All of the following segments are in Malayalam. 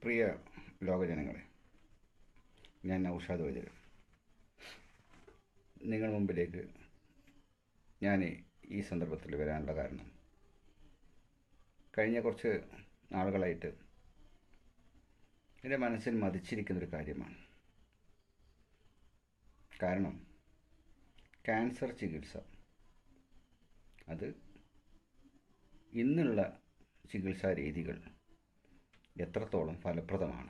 പ്രിയ ലോകജനങ്ങളെ ഞാൻ ഔഷാദ് വൈദ്യർ നിങ്ങൾ മുമ്പിലേക്ക് ഞാൻ ഈ സന്ദർഭത്തിൽ വരാനുള്ള കാരണം കഴിഞ്ഞ കുറച്ച് നാളുകളായിട്ട് എൻ്റെ മനസ്സിൽ മതിച്ചിരിക്കുന്നൊരു കാര്യമാണ് കാരണം ക്യാൻസർ ചികിത്സ അത് ഇന്നുള്ള ചികിത്സാ രീതികൾ എത്രത്തോളം ഫലപ്രദമാണ്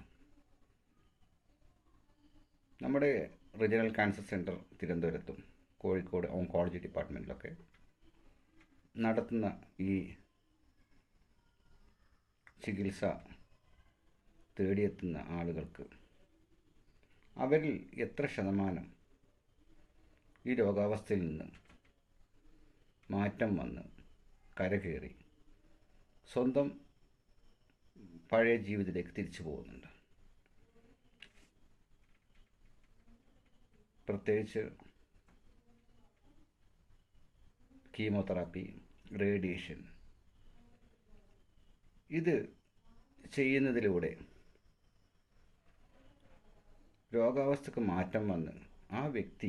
നമ്മുടെ റീജിയണൽ ക്യാൻസർ സെൻറ്റർ തിരുവനന്തപുരത്തും കോഴിക്കോട് ഓങ്കോളജി ഡിപ്പാർട്ട്മെൻറ്റിലൊക്കെ നടത്തുന്ന ഈ ചികിത്സ തേടിയെത്തുന്ന ആളുകൾക്ക് അവരിൽ എത്ര ശതമാനം ഈ രോഗാവസ്ഥയിൽ നിന്ന് മാറ്റം വന്ന് കരകയറി സ്വന്തം പഴയ ജീവിതത്തിലേക്ക് തിരിച്ചു പോകുന്നുണ്ട് പ്രത്യേകിച്ച് കീമോതെറാപ്പി റേഡിയേഷൻ ഇത് ചെയ്യുന്നതിലൂടെ രോഗാവസ്ഥക്ക് മാറ്റം വന്ന് ആ വ്യക്തി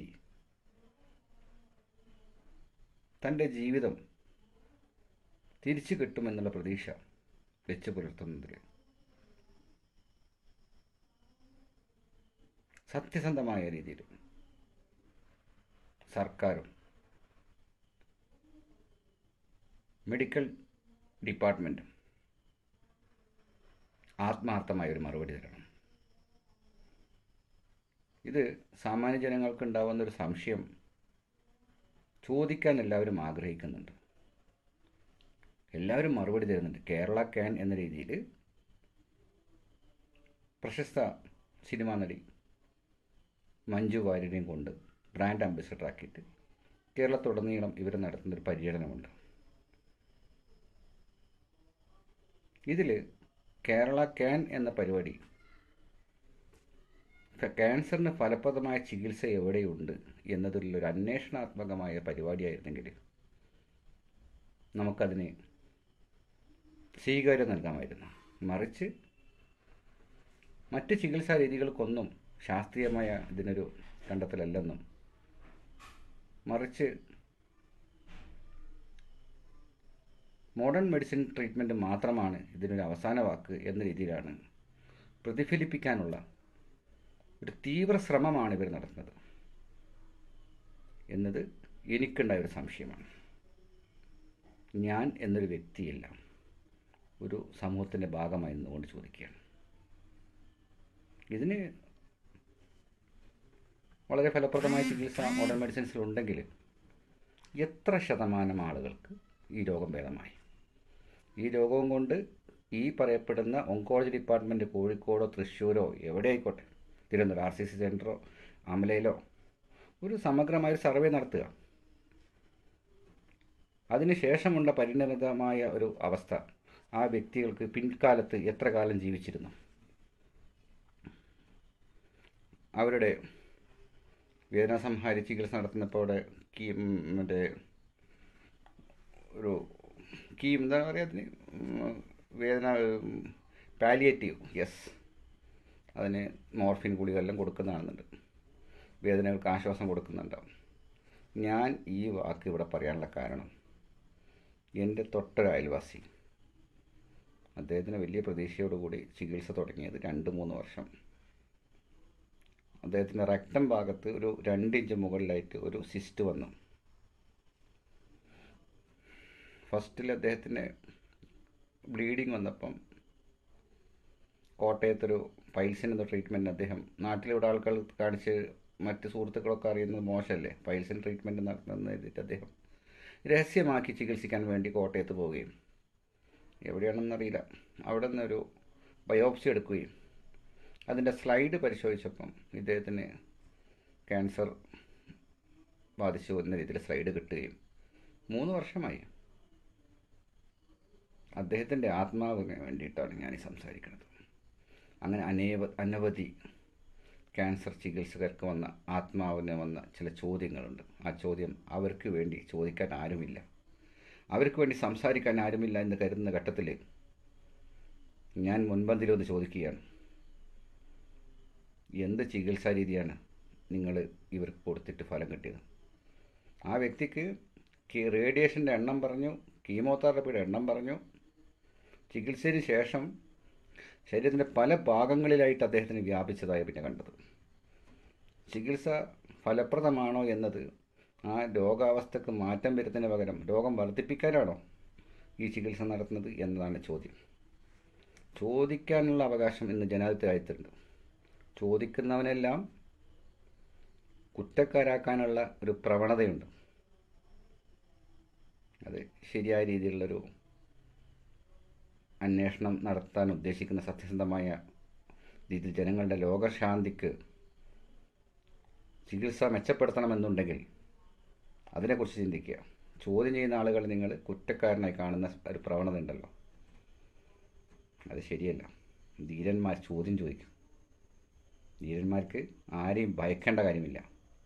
തൻ്റെ ജീവിതം തിരിച്ചു കിട്ടുമെന്നുള്ള പ്രതീക്ഷ വെച്ച് പുലർത്തുന്നതിൽ സത്യസന്ധമായ രീതിയിൽ സർക്കാരും മെഡിക്കൽ ഡിപ്പാർട്ട്മെൻറ്റും ആത്മാർത്ഥമായ ഒരു മറുപടി തരണം ഇത് സാമാന്യ ജനങ്ങൾക്ക് ഉണ്ടാവുന്ന ഒരു സംശയം ചോദിക്കാൻ എല്ലാവരും ആഗ്രഹിക്കുന്നുണ്ട് എല്ലാവരും മറുപടി തരുന്നുണ്ട് കേരള ക്യാൻ എന്ന രീതിയിൽ പ്രശസ്ത സിനിമാ നടി മഞ്ജു വാര്യരെയും കൊണ്ട് ബ്രാൻഡ് അംബാസിഡർ ആക്കിയിട്ട് കേരളത്തുടനീളം ഇവർ നടത്തുന്നൊരു പര്യടനമുണ്ട് ഇതിൽ കേരള ക്യാൻ എന്ന പരിപാടി ക്യാൻസറിന് ഫലപ്രദമായ ചികിത്സ എവിടെയുണ്ട് എന്നതിലൊരു അന്വേഷണാത്മകമായ പരിപാടിയായിരുന്നെങ്കിൽ നമുക്കതിന് സ്വീകാര്യം നൽകാമായിരുന്നു മറിച്ച് മറ്റ് ചികിത്സാ രീതികൾക്കൊന്നും ശാസ്ത്രീയമായ ഇതിനൊരു കണ്ടെത്തലല്ലെന്നും മറിച്ച് മോഡേൺ മെഡിസിൻ ട്രീറ്റ്മെൻറ്റ് മാത്രമാണ് ഇതിനൊരു അവസാന വാക്ക് എന്ന രീതിയിലാണ് പ്രതിഫലിപ്പിക്കാനുള്ള ഒരു തീവ്ര ശ്രമമാണ് ഇവർ നടത്തുന്നത് എന്നത് എനിക്കുണ്ടായ ഒരു സംശയമാണ് ഞാൻ എന്നൊരു വ്യക്തിയല്ല ഒരു സമൂഹത്തിൻ്റെ ഭാഗമായി നിന്നുകൊണ്ട് ചോദിക്കുകയാണ് ഇതിന് വളരെ ഫലപ്രദമായ ചികിത്സ മോഡേൺ മെഡിസിൻസിൽ ഉണ്ടെങ്കിൽ എത്ര ശതമാനം ആളുകൾക്ക് ഈ രോഗം ഭേദമായി ഈ രോഗവും കൊണ്ട് ഈ പറയപ്പെടുന്ന ഓങ്കോളജി ഡിപ്പാർട്ട്മെൻറ്റ് കോഴിക്കോടോ തൃശ്ശൂരോ എവിടെ ആയിക്കോട്ടെ തിരുവനന്തപുരം ആർ സി സി സെൻറ്ററോ അമലയിലോ ഒരു സമഗ്രമായ ഒരു സർവേ നടത്തുക അതിനുശേഷമുള്ള പരിണതമായ ഒരു അവസ്ഥ ആ വ്യക്തികൾക്ക് പിൻകാലത്ത് എത്ര കാലം ജീവിച്ചിരുന്നു അവരുടെ വേദനാസംഹാരി ചികിത്സ നടത്തുന്നപ്പോൾ അവിടെ കീ മറ്റേ ഒരു കീ എന്താ പറയുക അതിന് വേദന പാലിയേറ്റീവ് യെസ് അതിന് മോർഫിൻ ഗുളികളെല്ലാം കൊടുക്കുന്നതാണെന്നുണ്ട് വേദനകൾക്ക് ആശ്വാസം കൊടുക്കുന്നുണ്ടാവും ഞാൻ ഈ വാക്ക് ഇവിടെ പറയാനുള്ള കാരണം എൻ്റെ തൊട്ടൊരു അയൽവാസി അദ്ദേഹത്തിന് വലിയ പ്രതീക്ഷയോടുകൂടി ചികിത്സ തുടങ്ങിയത് രണ്ട് മൂന്ന് വർഷം അദ്ദേഹത്തിൻ്റെ റക്തം ഭാഗത്ത് ഒരു രണ്ട് ഇഞ്ച് മുകളിലായിട്ട് ഒരു സിസ്റ്റ് വന്നു ഫസ്റ്റിൽ അദ്ദേഹത്തിന് ബ്ലീഡിങ് വന്നപ്പം കോട്ടയത്തൊരു പൈൽസിൻ്റെ ട്രീറ്റ്മെൻറ്റ് അദ്ദേഹം നാട്ടിലിവിടെ ആൾക്കാർ കാണിച്ച് മറ്റ് സുഹൃത്തുക്കളൊക്കെ അറിയുന്നത് മോശമല്ലേ പൈൽസിന് ട്രീറ്റ്മെൻറ്റ് നടത്തുന്ന എഴുതിയിട്ട് അദ്ദേഹം രഹസ്യമാക്കി ചികിത്സിക്കാൻ വേണ്ടി കോട്ടയത്ത് പോവുകയും എവിടെയാണെന്നറിയില്ല അവിടെ നിന്നൊരു ബയോപ്സി എടുക്കുകയും അതിൻ്റെ സ്ലൈഡ് പരിശോധിച്ചപ്പം ഇദ്ദേഹത്തിന് ക്യാൻസർ ബാധിച്ചു എന്ന രീതിയിൽ സ്ലൈഡ് കിട്ടുകയും മൂന്ന് വർഷമായി അദ്ദേഹത്തിൻ്റെ ആത്മാവിന് വേണ്ടിയിട്ടാണ് ഞാൻ ഈ സംസാരിക്കുന്നത് അങ്ങനെ അനേവ അനവധി ക്യാൻസർ ചികിത്സകർക്ക് വന്ന ആത്മാവിന് വന്ന ചില ചോദ്യങ്ങളുണ്ട് ആ ചോദ്യം അവർക്ക് വേണ്ടി ചോദിക്കാൻ ആരുമില്ല അവർക്ക് വേണ്ടി സംസാരിക്കാൻ ആരുമില്ല എന്ന് കരുതുന്ന ഘട്ടത്തിൽ ഞാൻ മുൻപന്തിലൊന്ന് ചോദിക്കുകയാണ് എന്ത് ചികിത്സാ രീതിയാണ് നിങ്ങൾ ഇവർക്ക് കൊടുത്തിട്ട് ഫലം കിട്ടിയത് ആ വ്യക്തിക്ക് റേഡിയേഷൻ്റെ എണ്ണം പറഞ്ഞു കീമോതെറാപ്പിയുടെ എണ്ണം പറഞ്ഞു ചികിത്സയ്ക്ക് ശേഷം ശരീരത്തിൻ്റെ പല ഭാഗങ്ങളിലായിട്ട് അദ്ദേഹത്തിന് വ്യാപിച്ചതായി പിന്നെ കണ്ടത് ചികിത്സ ഫലപ്രദമാണോ എന്നത് ആ രോഗാവസ്ഥക്ക് മാറ്റം വരുന്നതിന് പകരം രോഗം വർദ്ധിപ്പിക്കാനാണോ ഈ ചികിത്സ നടത്തുന്നത് എന്നതാണ് ചോദ്യം ചോദിക്കാനുള്ള അവകാശം ഇന്ന് ജനാധിപത്യ രാജ്യത്തുണ്ട് ചോദിക്കുന്നവനെല്ലാം കുറ്റക്കാരാക്കാനുള്ള ഒരു പ്രവണതയുണ്ട് അത് ശരിയായ രീതിയിലുള്ളൊരു അന്വേഷണം നടത്താൻ ഉദ്ദേശിക്കുന്ന സത്യസന്ധമായ രീതിയിൽ ജനങ്ങളുടെ ലോകശാന്തിക്ക് ചികിത്സ മെച്ചപ്പെടുത്തണമെന്നുണ്ടെങ്കിൽ അതിനെക്കുറിച്ച് ചിന്തിക്കുക ചോദ്യം ചെയ്യുന്ന ആളുകൾ നിങ്ങൾ കുറ്റക്കാരനായി കാണുന്ന ഒരു പ്രവണത ഉണ്ടല്ലോ അത് ശരിയല്ല ധീരന്മാർ ചോദ്യം ചോദിക്കും ധീരന്മാർക്ക് ആരെയും ഭയക്കേണ്ട കാര്യമില്ല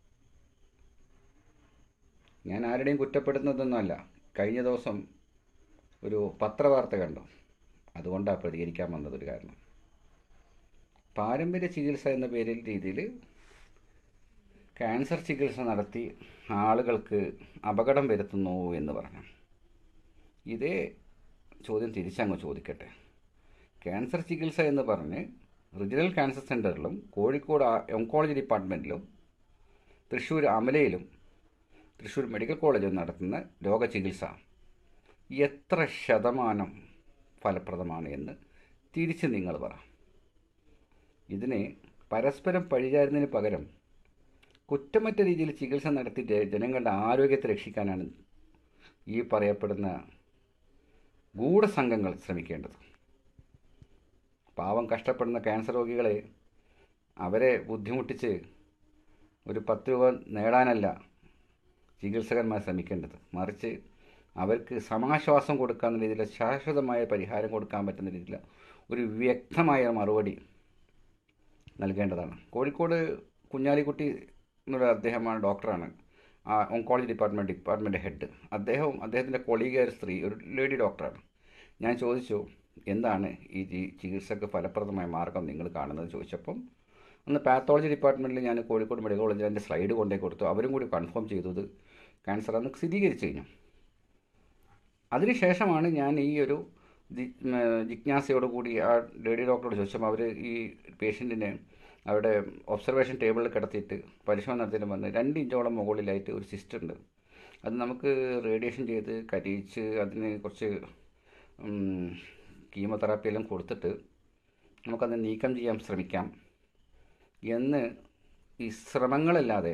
ഞാൻ ആരുടെയും കുറ്റപ്പെടുത്തുന്നതൊന്നുമല്ല കഴിഞ്ഞ ദിവസം ഒരു പത്രവാർത്ത കണ്ടു അതുകൊണ്ടാണ് പ്രതികരിക്കാൻ വന്നത് ഒരു കാരണം പാരമ്പര്യ ചികിത്സ എന്ന പേരിൽ രീതിയിൽ ക്യാൻസർ ചികിത്സ നടത്തി ആളുകൾക്ക് അപകടം വരുത്തുന്നു എന്ന് പറഞ്ഞു ഇതേ ചോദ്യം തിരിച്ചങ്ങ് ചോദിക്കട്ടെ ക്യാൻസർ ചികിത്സ എന്ന് പറഞ്ഞ് റിജിനൽ ക്യാൻസർ സെൻറ്ററിലും കോഴിക്കോട് ഓങ്കോളജി ഡിപ്പാർട്ട്മെൻറ്റിലും തൃശ്ശൂർ അമലയിലും തൃശ്ശൂർ മെഡിക്കൽ കോളേജിൽ നടത്തുന്ന രോഗചികിത്സ എത്ര ശതമാനം ഫലപ്രദമാണ് എന്ന് തിരിച്ച് നിങ്ങൾ പറ ഇതിനെ പരസ്പരം പഴിചാരുന്നതിന് പകരം കുറ്റമറ്റ രീതിയിൽ ചികിത്സ നടത്തിയിട്ട് ജനങ്ങളുടെ ആരോഗ്യത്തെ രക്ഷിക്കാനാണ് ഈ പറയപ്പെടുന്ന ഗൂഢസംഘങ്ങൾ ശ്രമിക്കേണ്ടത് പാവം കഷ്ടപ്പെടുന്ന ക്യാൻസർ രോഗികളെ അവരെ ബുദ്ധിമുട്ടിച്ച് ഒരു പത്ത് രൂപ നേടാനല്ല ചികിത്സകന്മാർ ശ്രമിക്കേണ്ടത് മറിച്ച് അവർക്ക് സമാശ്വാസം കൊടുക്കാവുന്ന രീതിയിൽ ശാശ്വതമായ പരിഹാരം കൊടുക്കാൻ പറ്റുന്ന രീതിയിൽ ഒരു വ്യക്തമായ മറുപടി നൽകേണ്ടതാണ് കോഴിക്കോട് കുഞ്ഞാലിക്കുട്ടി എന്നൊരു അദ്ദേഹമാണ് ഡോക്ടറാണ് ആ ഓങ്കോളജി ഡിപ്പാർട്ട്മെൻറ്റ് ഡിപ്പാർട്ട്മെൻറ്റ് ഹെഡ് അദ്ദേഹവും അദ്ദേഹത്തിൻ്റെ കൊളീഗായ സ്ത്രീ ഒരു ലേഡി ഡോക്ടറാണ് ഞാൻ ചോദിച്ചു എന്താണ് ഈ ചികിത്സക്ക് ഫലപ്രദമായ മാർഗം നിങ്ങൾ കാണുന്നത് ചോദിച്ചപ്പം അന്ന് പാത്തോളജി ഡിപ്പാർട്ട്മെൻറ്റിൽ ഞാൻ കോഴിക്കോട് മെഡിക്കൽ കോളേജിൽ എൻ്റെ സ്ലൈഡ് കൊണ്ടേ കൊടുത്തു അവരും കൂടി കൺഫേം ചെയ്തത് ക്യാൻസർ അന്ന് സ്ഥിരീകരിച്ചു കഴിഞ്ഞു അതിനുശേഷമാണ് ഞാൻ ഈ ഒരു ജിജ്ഞാസയോടുകൂടി ആ ലേഡി ഡോക്ടറോട് ചോദിച്ചപ്പോൾ അവർ ഈ പേഷ്യൻറ്റിനെ അവിടെ ഒബ്സർവേഷൻ ടേബിളിൽ കിടത്തിയിട്ട് പരിശോധന നടത്തിയിട്ട് വന്ന് രണ്ട് ഇഞ്ചോളം മുകളിലായിട്ട് ഒരു സിസ്റ്റ് ഉണ്ട് അത് നമുക്ക് റേഡിയേഷൻ ചെയ്ത് കരിയിച്ച് അതിന് കുറച്ച് കീമോതെറാപ്പി എല്ലാം കൊടുത്തിട്ട് നമുക്കത് നീക്കം ചെയ്യാൻ ശ്രമിക്കാം എന്ന് ഈ ശ്രമങ്ങളല്ലാതെ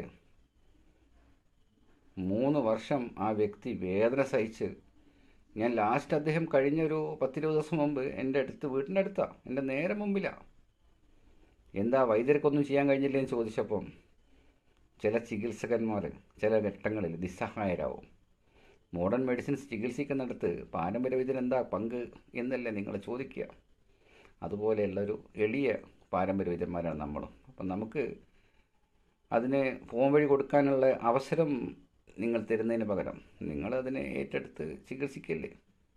മൂന്ന് വർഷം ആ വ്യക്തി വേദന സഹിച്ച് ഞാൻ ലാസ്റ്റ് അദ്ദേഹം കഴിഞ്ഞ ഒരു പത്തിരുപത് ദിവസം മുമ്പ് എൻ്റെ അടുത്ത് വീട്ടിൻ്റെ അടുത്താണ് എൻ്റെ നേരെ മുമ്പിലാണ് എന്താ വൈദ്യർക്കൊന്നും ചെയ്യാൻ കഴിഞ്ഞില്ല എന്ന് ചോദിച്ചപ്പം ചില ചികിത്സകന്മാർ ചില ഘട്ടങ്ങളിൽ നിസ്സഹായരാവും മോഡേൺ മെഡിസിൻസ് ചികിത്സിക്കുന്നിടത്ത് പാരമ്പര്യ വൈദ്യൻ എന്താ പങ്ക് എന്നല്ലേ നിങ്ങൾ ചോദിക്കുക അതുപോലെയുള്ളൊരു എളിയ പാരമ്പര്യ വൈദ്യന്മാരാണ് നമ്മളും അപ്പം നമുക്ക് അതിന് ഫോൺ വഴി കൊടുക്കാനുള്ള അവസരം നിങ്ങൾ തരുന്നതിന് പകരം നിങ്ങളതിനെ ഏറ്റെടുത്ത് ചികിത്സിക്കല്ലേ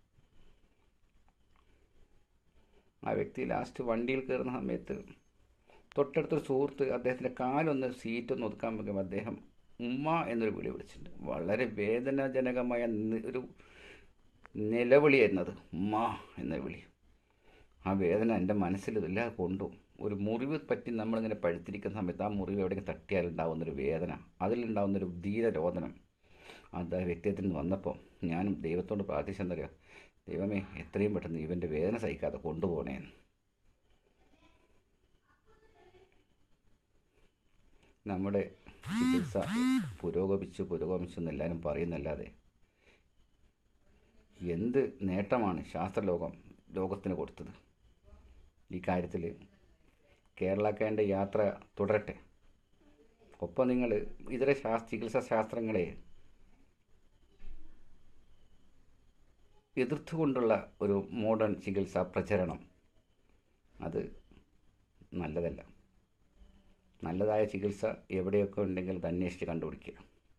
ആ വ്യക്തി ലാസ്റ്റ് വണ്ടിയിൽ കയറുന്ന സമയത്ത് തൊട്ടടുത്തൊരു സുഹൃത്ത് അദ്ദേഹത്തിൻ്റെ കാലൊന്ന് സീറ്റൊന്ന് ഒതുക്കാൻ പോകുമ്പോൾ അദ്ദേഹം ഉമ്മ എന്നൊരു വിളി വിളിച്ചിട്ടുണ്ട് വളരെ വേദനാജനകമായ ഒരു നിലവിളിയായിരുന്നത് ഉമ്മ എന്ന വിളി ആ വേദന എൻ്റെ മനസ്സിൽ ഇതെല്ലാം കൊണ്ടു ഒരു മുറിവ് പറ്റി നമ്മളിങ്ങനെ പഴുത്തിരിക്കുന്ന സമയത്ത് ആ മുറിവ് എവിടെയെങ്കിലും തട്ടിയാലുണ്ടാവുന്നൊരു വേദന അതിലുണ്ടാവുന്നൊരു ധീരരോധനം അത് ആ വ്യക്തിത്വത്തിൽ നിന്ന് വന്നപ്പോൾ ഞാനും ദൈവത്തോട് പ്രാർത്ഥിച്ചെന്നറിയാം ദൈവമേ എത്രയും പെട്ടെന്ന് ഇവൻ്റെ വേദന സഹിക്കാതെ കൊണ്ടുപോകണേന്ന് നമ്മുടെ ചികിത്സ പുരോഗമിച്ചു പുരോഗമിച്ചു എന്നെല്ലാവരും പറയുന്നല്ലാതെ എന്ത് നേട്ടമാണ് ശാസ്ത്രലോകം ലോകത്തിന് കൊടുത്തത് ഈ കാര്യത്തിൽ കേരളക്കാരൻ്റെ യാത്ര തുടരട്ടെ ഒപ്പം നിങ്ങൾ ഇതര ശാസ് ചികിത്സാ ശാസ്ത്രങ്ങളെ എതിർത്തുകൊണ്ടുള്ള ഒരു മോഡേൺ ചികിത്സാ പ്രചരണം അത് നല്ലതല്ല നല്ലതായ ചികിത്സ എവിടെയൊക്കെ ഉണ്ടെങ്കിൽ അത് അന്വേഷിച്ച് കണ്ടുപിടിക്കുക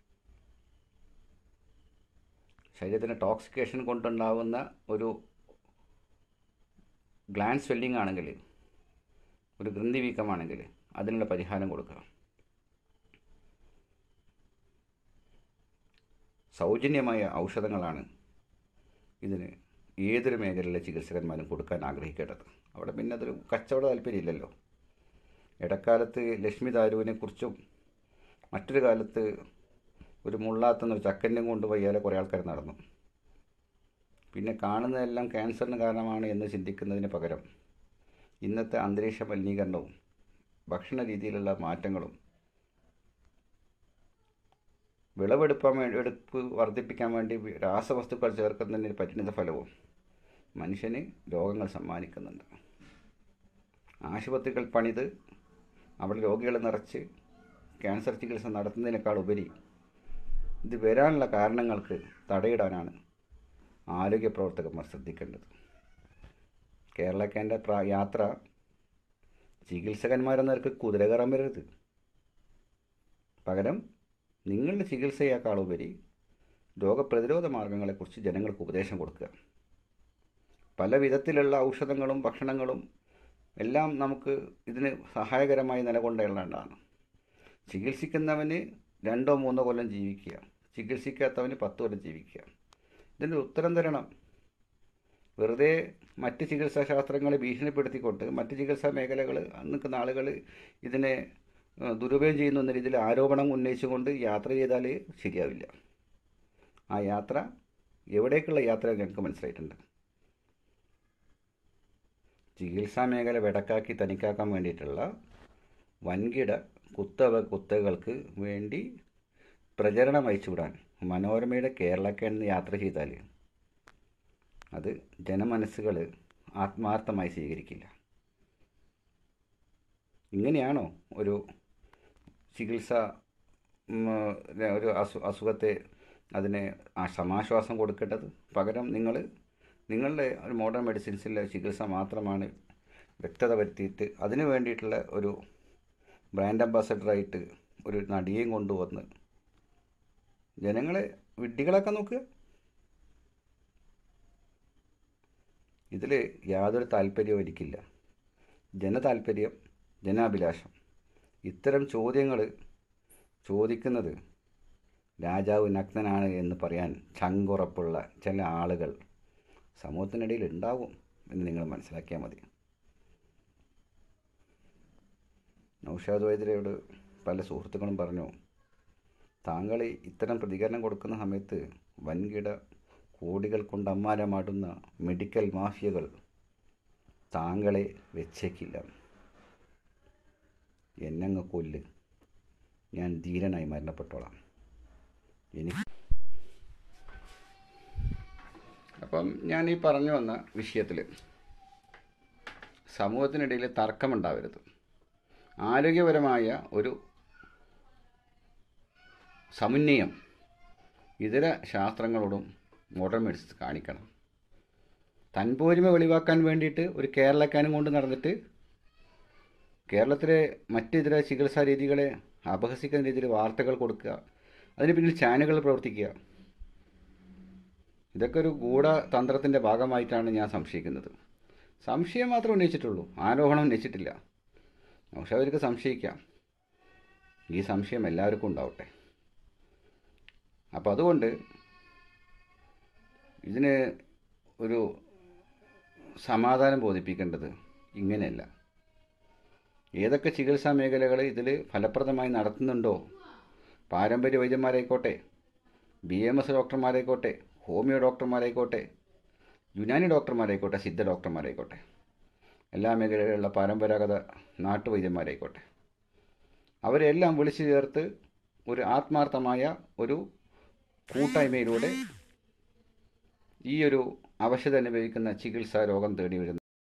ശരീരത്തിന് ടോക്സിക്കേഷൻ കൊണ്ടുണ്ടാകുന്ന ഒരു ഗ്ലാൻഡ് സ്വെല്ലിംഗ് ആണെങ്കിൽ ഒരു ഗ്രന്ഥി വീക്കമാണെങ്കിൽ അതിനുള്ള പരിഹാരം കൊടുക്കുക സൗജന്യമായ ഔഷധങ്ങളാണ് ഇതിന് ഏതൊരു മേഖലയിലെ ചികിത്സകന്മാരും കൊടുക്കാൻ ആഗ്രഹിക്കേണ്ടത് അവിടെ പിന്നെ അതൊരു കച്ചവട താല്പര്യമില്ലല്ലോ ഇടക്കാലത്ത് ലക്ഷ്മി ദാരുവിനെക്കുറിച്ചും മറ്റൊരു കാലത്ത് ഒരു മുള്ളാത്തുന്ന ഒരു ചക്കൻ്റെയും കൊണ്ട് വയ്യാലെ കുറേ ആൾക്കാർ നടന്നു പിന്നെ കാണുന്നതെല്ലാം ക്യാൻസറിന് കാരണമാണ് എന്ന് ചിന്തിക്കുന്നതിന് പകരം ഇന്നത്തെ അന്തരീക്ഷ മലിനീകരണവും ഭക്ഷണ രീതിയിലുള്ള മാറ്റങ്ങളും വിളവെടുപ്പാൻ വേണ്ടി എടുപ്പ് വർദ്ധിപ്പിക്കാൻ വേണ്ടി രാസവസ്തുക്കൾ ചേർക്കുന്നതിന് പരിണിത ഫലവും മനുഷ്യന് രോഗങ്ങൾ സമ്മാനിക്കുന്നുണ്ട് ആശുപത്രികൾ പണിത് അവിടെ രോഗികളെ നിറച്ച് ക്യാൻസർ ചികിത്സ നടത്തുന്നതിനേക്കാൾ ഉപരി ഇത് വരാനുള്ള കാരണങ്ങൾക്ക് തടയിടാനാണ് ആരോഗ്യ പ്രവർത്തകന്മാർ ശ്രദ്ധിക്കേണ്ടത് കേരളക്കേൻ്റെ പ്ര യാത്ര ചികിത്സകന്മാരെന്ന നിരക്ക് കുതിര കയറാൻ വരരുത് പകരം നിങ്ങളുടെ ചികിത്സയേക്കാൾ ഉപരി രോഗപ്രതിരോധ മാർഗങ്ങളെക്കുറിച്ച് ജനങ്ങൾക്ക് ഉപദേശം കൊടുക്കുക പല വിധത്തിലുള്ള ഔഷധങ്ങളും ഭക്ഷണങ്ങളും എല്ലാം നമുക്ക് ഇതിന് സഹായകരമായി നിലകൊണ്ടേണ്ടതാണ് ചികിത്സിക്കുന്നവന് രണ്ടോ മൂന്നോ കൊല്ലം ജീവിക്കുക ചികിത്സിക്കാത്തവന് പത്ത് കൊല്ലം ജീവിക്കുക ഇതിൻ്റെ ഉത്തരം തരണം വെറുതെ മറ്റ് ചികിത്സാ ശാസ്ത്രങ്ങളെ ഭീഷണിപ്പെടുത്തിക്കൊണ്ട് മറ്റ് ചികിത്സാ മേഖലകൾ നിൽക്കുന്ന ആളുകൾ ഇതിനെ ഏഹ്, ദുരുപയോഗം ചെയ്യുന്നു എന്ന രീതിയിൽ ആരോപണം ഉന്നയിച്ചുകൊണ്ട് യാത്ര ചെയ്താൽ ശരിയാവില്ല ആ യാത്ര എവിടേക്കുള്ള യാത്ര ഞങ്ങൾക്ക് മനസ്സിലായിട്ടുണ്ട് ചികിത്സാ മേഖല വെടക്കാക്കി തനിക്കാക്കാൻ വേണ്ടിയിട്ടുള്ള വൻകിട കുത്തവ കുത്തകൾക്ക് വേണ്ടി പ്രചരണം അയച്ചുവിടാൻ മനോരമയുടെ കേരളക്കെന്ന് യാത്ര ചെയ്താൽ അത് ജനമനസ്സുകൾ ആത്മാർത്ഥമായി സ്വീകരിക്കില്ല ഇങ്ങനെയാണോ ഒരു ചികിത്സ ഉം, ഒരു അസു അസുഖത്തെ അതിനെ ആ സമാശ്വാസം കൊടുക്കേണ്ടത് പകരം നിങ്ങൾ നിങ്ങളുടെ ഒരു മോഡേൺ മെഡിസിൻസിലെ ചികിത്സ മാത്രമാണ് വ്യക്തത വരുത്തിയിട്ട് അതിന് വേണ്ടിയിട്ടുള്ള ഒരു ബ്രാൻഡ് അംബാസഡറായിട്ട് ഒരു നടിയെയും കൊണ്ടുവന്ന് ജനങ്ങളെ വിഡ്ഢികളാക്കാൻ നോക്കുക ഇതിൽ യാതൊരു താല്പര്യവും എനിക്കില്ല ജനതാല്പര്യം ജനാഭിലാഷം ഇത്തരം ചോദ്യങ്ങൾ ചോദിക്കുന്നത് രാജാവ് നഗ്നനാണ് എന്ന് പറയാൻ ചങ്കുറപ്പുള്ള ചില ആളുകൾ സമൂഹത്തിനിടയിൽ ഉണ്ടാവും എന്ന് നിങ്ങൾ മനസ്സിലാക്കിയാൽ മതി നൗഷാദ് വൈദ്യരോട് പല സുഹൃത്തുക്കളും പറഞ്ഞു താങ്കൾ ഇത്തരം പ്രതികരണം കൊടുക്കുന്ന സമയത്ത് വൻകിട കോടികൾ കൊണ്ട് അമ്മാരമാടുന്ന മെഡിക്കൽ മാഫിയകൾ താങ്കളെ വെച്ചേക്കില്ല എന്നങ്ങ് കൊല്ല് ഞാൻ ധീരനായി മരണപ്പെട്ടോളാം എനിക്ക് അപ്പം ഞാൻ ഈ പറഞ്ഞു വന്ന വിഷയത്തിൽ സമൂഹത്തിനിടയിൽ തർക്കമുണ്ടാവരുത് ആരോഗ്യപരമായ ഒരു സമന്വയം ഇതര ശാസ്ത്രങ്ങളോടും മോഡേൺ മെഡിസിൻസ് കാണിക്കണം തൻപോരിമ വെളിവാക്കാൻ വേണ്ടിയിട്ട് ഒരു കേരളക്കാനും കൊണ്ട് നടന്നിട്ട് കേരളത്തിലെ മറ്റ് ഇതര ചികിത്സാ രീതികളെ അപഹസിക്കുന്ന രീതിയിൽ വാർത്തകൾ കൊടുക്കുക അതിന് പിന്നിൽ ചാനലുകൾ പ്രവർത്തിക്കുക ഇതൊക്കെ ഒരു ഗൂഢതന്ത്രത്തിൻ്റെ ഭാഗമായിട്ടാണ് ഞാൻ സംശയിക്കുന്നത് സംശയം മാത്രമേ ഉന്നയിച്ചിട്ടുള്ളൂ ആരോപണം ഉന്നയിച്ചിട്ടില്ല പക്ഷെ അവർക്ക് സംശയിക്കാം ഈ സംശയം എല്ലാവർക്കും ഉണ്ടാവട്ടെ അപ്പോൾ അതുകൊണ്ട് ഇതിന് ഒരു സമാധാനം ബോധിപ്പിക്കേണ്ടത് ഇങ്ങനെയല്ല ഏതൊക്കെ ചികിത്സാ മേഖലകൾ ഇതിൽ ഫലപ്രദമായി നടത്തുന്നുണ്ടോ പാരമ്പര്യ വൈദ്യന്മാരായിക്കോട്ടെ ബി എം എസ് ഡോക്ടർമാരായിക്കോട്ടെ ഹോമിയോ ഡോക്ടർമാരായിക്കോട്ടെ യുനാനി ഡോക്ടർമാരായിക്കോട്ടെ സിദ്ധ ഡോക്ടർമാരായിക്കോട്ടെ എല്ലാ മേഖലകളിലുള്ള പരമ്പരാഗത നാട്ടുവൈദ്യന്മാരായിക്കോട്ടെ അവരെല്ലാം വിളിച്ചു ചേർത്ത് ഒരു ആത്മാർത്ഥമായ ഒരു കൂട്ടായ്മയിലൂടെ ഈ ഒരു അവശത അനുഭവിക്കുന്ന ചികിത്സാ രോഗം തേടി വരുന്ന